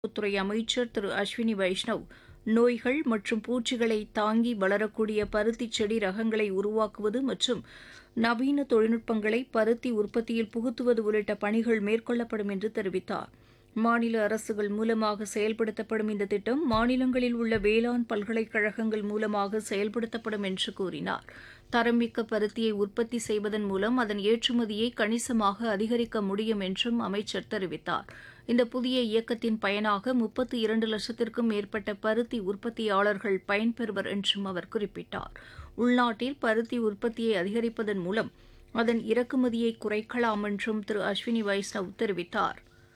துறை அமைச்சர் திரு அஸ்வினி வைஷ்ணவ் நோய்கள் மற்றும் பூச்சிகளை தாங்கி வளரக்கூடிய பருத்தி செடி ரகங்களை உருவாக்குவது மற்றும் நவீன தொழில்நுட்பங்களை பருத்தி உற்பத்தியில் புகுத்துவது உள்ளிட்ட பணிகள் மேற்கொள்ளப்படும் என்று தெரிவித்தார் மாநில அரசுகள் மூலமாக செயல்படுத்தப்படும் இந்த திட்டம் மாநிலங்களில் உள்ள வேளாண் பல்கலைக்கழகங்கள் மூலமாக செயல்படுத்தப்படும் என்று கூறினார் தரமிக்க பருத்தியை உற்பத்தி செய்வதன் மூலம் அதன் ஏற்றுமதியை கணிசமாக அதிகரிக்க முடியும் என்றும் அமைச்சர் தெரிவித்தார் இந்த புதிய இயக்கத்தின் பயனாக முப்பத்து இரண்டு லட்சத்திற்கும் மேற்பட்ட பருத்தி உற்பத்தியாளர்கள் பயன்பெறுவர் என்றும் அவர் குறிப்பிட்டார் உள்நாட்டில் பருத்தி உற்பத்தியை அதிகரிப்பதன் மூலம் அதன் இறக்குமதியை குறைக்கலாம் என்றும் திரு அஸ்வினி வைஷ்ணவ் தெரிவித்தார்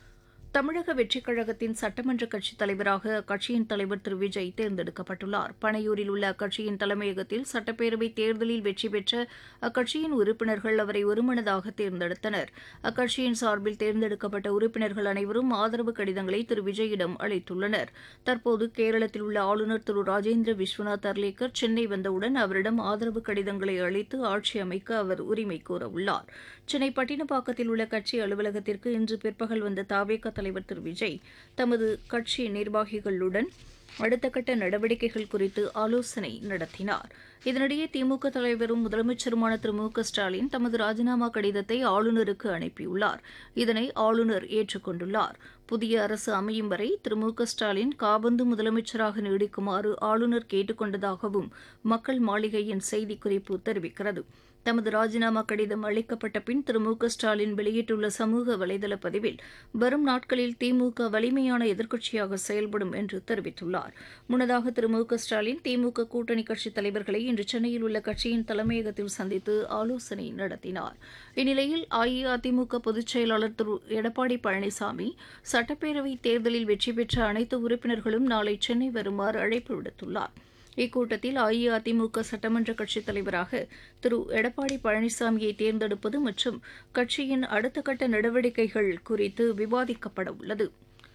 தமிழக வெற்றிக் கழகத்தின் சட்டமன்ற கட்சித் தலைவராக அக்கட்சியின் தலைவர் திரு விஜய் தேர்ந்தெடுக்கப்பட்டுள்ளார் பனையூரில் உள்ள அக்கட்சியின் தலைமையகத்தில் சட்டப்பேரவை தேர்தலில் வெற்றி பெற்ற அக்கட்சியின் உறுப்பினர்கள் அவரை ஒருமனதாக தேர்ந்தெடுத்தனர் அக்கட்சியின் சார்பில் தேர்ந்தெடுக்கப்பட்ட உறுப்பினர்கள் அனைவரும் ஆதரவு கடிதங்களை திரு விஜயிடம் அளித்துள்ளனர் தற்போது கேரளத்தில் உள்ள ஆளுநர் திரு ராஜேந்திர விஸ்வநாத் அர்லேக்கர் சென்னை வந்தவுடன் அவரிடம் ஆதரவு கடிதங்களை அளித்து ஆட்சி அமைக்க அவர் உரிமை கோரவுள்ளார் சென்னை பட்டினப்பாக்கத்தில் உள்ள கட்சி அலுவலகத்திற்கு இன்று பிற்பகல் வந்த தாவேக தலைவர் திரு விஜய் தமது கட்சி நிர்வாகிகளுடன் அடுத்த கட்ட நடவடிக்கைகள் குறித்து ஆலோசனை நடத்தினார் இதனிடையே திமுக தலைவரும் முதலமைச்சருமான திரு மு க ஸ்டாலின் தமது ராஜினாமா கடிதத்தை ஆளுநருக்கு அனுப்பியுள்ளார் இதனை ஆளுநர் ஏற்றுக்கொண்டுள்ளார் புதிய அரசு அமையும் வரை திரு மு க ஸ்டாலின் காபந்து முதலமைச்சராக நீடிக்குமாறு ஆளுநர் கேட்டுக் கொண்டதாகவும் மக்கள் மாளிகையின் செய்திக்குறிப்பு தெரிவிக்கிறது தமது ராஜினாமா கடிதம் அளிக்கப்பட்ட பின் திரு மு க ஸ்டாலின் வெளியிட்டுள்ள சமூக வலைதள பதிவில் வரும் நாட்களில் திமுக வலிமையான எதிர்க்கட்சியாக செயல்படும் என்று தெரிவித்துள்ளார் முன்னதாக திரு மு க ஸ்டாலின் திமுக கூட்டணி கட்சித் தலைவர்களை இன்று சென்னையில் உள்ள கட்சியின் தலைமையகத்தில் சந்தித்து ஆலோசனை நடத்தினார் இந்நிலையில் அஇஅதிமுக பொதுச் செயலாளர் திரு எடப்பாடி பழனிசாமி சட்டப்பேரவை தேர்தலில் வெற்றி பெற்ற அனைத்து உறுப்பினர்களும் நாளை சென்னை வருமாறு அழைப்பு விடுத்துள்ளார் இக்கூட்டத்தில் அஇஅதிமுக சட்டமன்ற கட்சித் தலைவராக திரு எடப்பாடி பழனிசாமியை தேர்ந்தெடுப்பது மற்றும் கட்சியின் அடுத்த கட்ட நடவடிக்கைகள் குறித்து விவாதிக்கப்பட உள்ளது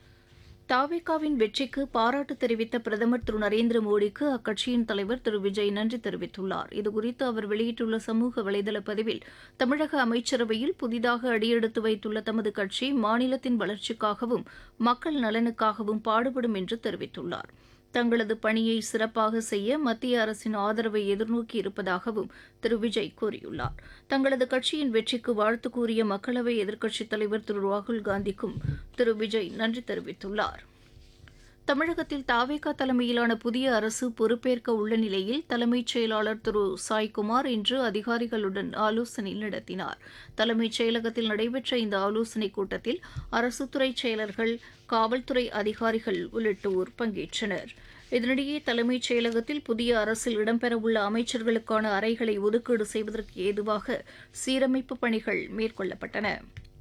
தாவேகாவின் வெற்றிக்கு பாராட்டு தெரிவித்த பிரதமர் திரு நரேந்திர மோடிக்கு அக்கட்சியின் தலைவர் திரு விஜய் நன்றி தெரிவித்துள்ளார் இதுகுறித்து அவர் வெளியிட்டுள்ள சமூக வலைதள பதிவில் தமிழக அமைச்சரவையில் புதிதாக அடியெடுத்து வைத்துள்ள தமது கட்சி மாநிலத்தின் வளர்ச்சிக்காகவும் மக்கள் நலனுக்காகவும் பாடுபடும் என்று தெரிவித்துள்ளார் தங்களது பணியை சிறப்பாக செய்ய மத்திய அரசின் ஆதரவை எதிர்நோக்கி இருப்பதாகவும் திரு விஜய் கூறியுள்ளார் தங்களது கட்சியின் வெற்றிக்கு வாழ்த்து கூறிய மக்களவை எதிர்க்கட்சித் தலைவர் திரு ராகுல் காந்திக்கும் திரு விஜய் நன்றி தெரிவித்துள்ளார் தமிழகத்தில் தாவேகா தலைமையிலான புதிய அரசு பொறுப்பேற்க உள்ள நிலையில் தலைமைச் செயலாளர் திரு சாய்குமார் இன்று அதிகாரிகளுடன் ஆலோசனை நடத்தினார் தலைமைச் செயலகத்தில் நடைபெற்ற இந்த ஆலோசனைக் கூட்டத்தில் அரசுத்துறை செயலர்கள் காவல்துறை அதிகாரிகள் உள்ளிட்டோர் பங்கேற்றனர் இதனிடையே தலைமைச் செயலகத்தில் புதிய அரசில் இடம்பெறவுள்ள அமைச்சர்களுக்கான அறைகளை ஒதுக்கீடு செய்வதற்கு ஏதுவாக சீரமைப்பு பணிகள் மேற்கொள்ளப்பட்டன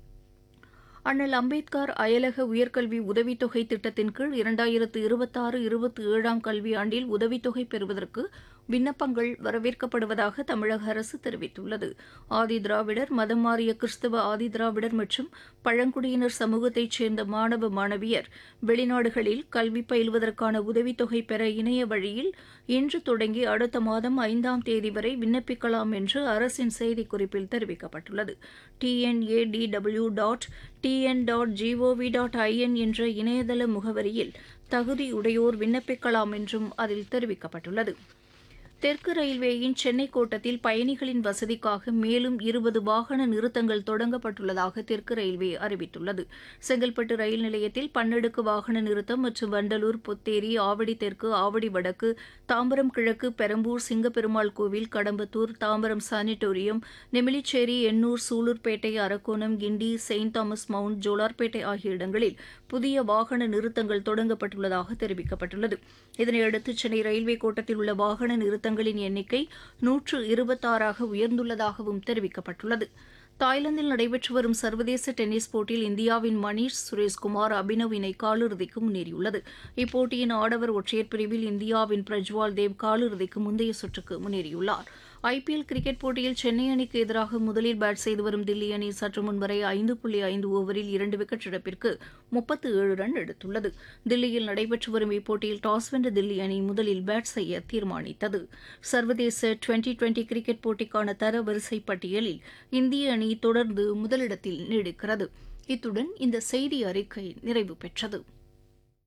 அண்ணல் அம்பேத்கர் அயலக உயர்கல்வி உதவித்தொகை திட்டத்தின் கீழ் இரண்டாயிரத்து இருபத்தாறு இருபத்தி ஏழாம் கல்வியாண்டில் உதவித்தொகை பெறுவதற்கு விண்ணப்பங்கள் வரவேற்கப்படுவதாக தமிழக அரசு தெரிவித்துள்ளது ஆதி திராவிடர் மதம் மாறிய கிறிஸ்தவ ஆதி திராவிடர் மற்றும் பழங்குடியினர் சமூகத்தைச் சேர்ந்த மாணவ மாணவியர் வெளிநாடுகளில் கல்வி பயில்வதற்கான உதவித்தொகை பெற இணைய வழியில் இன்று தொடங்கி அடுத்த மாதம் ஐந்தாம் தேதி வரை விண்ணப்பிக்கலாம் என்று அரசின் செய்திக்குறிப்பில் தெரிவிக்கப்பட்டுள்ளது TNADW dot TN dot GOV dot IN என்ற இணையதள முகவரியில் தகுதியுடையோர் விண்ணப்பிக்கலாம் என்றும் அதில் தெரிவிக்கப்பட்டுள்ளது தெற்கு ரயில்வேயின் சென்னை கோட்டத்தில் பயணிகளின் வசதிக்காக மேலும் இருபது வாகன நிறுத்தங்கள் தொடங்கப்பட்டுள்ளதாக தெற்கு ரயில்வே அறிவித்துள்ளது செங்கல்பட்டு ரயில் நிலையத்தில் பன்னடுக்கு வாகன நிறுத்தம் மற்றும் வண்டலூர் பொத்தேரி ஆவடி தெற்கு ஆவடி வடக்கு தாம்பரம் கிழக்கு பெரம்பூர் சிங்கப்பெருமாள் கோவில் கடம்பத்தூர் தாம்பரம் சானிட்டோரியம் நெமிலிச்சேரி எண்ணூர் சூலூர்பேட்டை அரக்கோணம் கிண்டி செயின்ட் தாமஸ் மவுண்ட் ஜோலார்பேட்டை ஆகிய இடங்களில் புதிய வாகன நிறுத்தங்கள் தொடங்கப்பட்டுள்ளதாக தெரிவிக்கப்பட்டுள்ளது இதனையடுத்து சென்னை ரயில்வே கோட்டத்தில் உள்ள வாகன நிறுத்தங்களின் எண்ணிக்கை நூற்று இருபத்தாறாக உயர்ந்துள்ளதாகவும் தெரிவிக்கப்பட்டுள்ளது தாய்லாந்தில் நடைபெற்று வரும் சர்வதேச டென்னிஸ் போட்டியில் இந்தியாவின் மணீஷ் சுரேஷ்குமார் அபினவ் இணை காலிறுதிக்கு முன்னேறியுள்ளது இப்போட்டியின் ஆடவர் ஒற்றையர் பிரிவில் இந்தியாவின் பிரஜ்வால் தேவ் காலிறுதிக்கு முந்தைய சுற்றுக்கு முன்னேறியுள்ளார் ஐபிஎல் கிரிக்கெட் போட்டியில் சென்னை அணிக்கு எதிராக முதலில் பேட் செய்து வரும் தில்லி அணி சற்று முன்வரை ஐந்து புள்ளி ஐந்து ஓவரில் இரண்டு விக்கெட் இழப்பிற்கு முப்பத்து ஏழு ரன் எடுத்துள்ளது தில்லியில் நடைபெற்று வரும் இப்போட்டியில் டாஸ் வென்ற தில்லி அணி முதலில் பேட் செய்ய தீர்மானித்தது சர்வதேச டுவெண்டி டுவெண்டி கிரிக்கெட் போட்டிக்கான தரவரிசை பட்டியலில் இந்திய அணி தொடர்ந்து முதலிடத்தில் நீடிக்கிறது இத்துடன் இந்த செய்தி அறிக்கை நிறைவு பெற்றது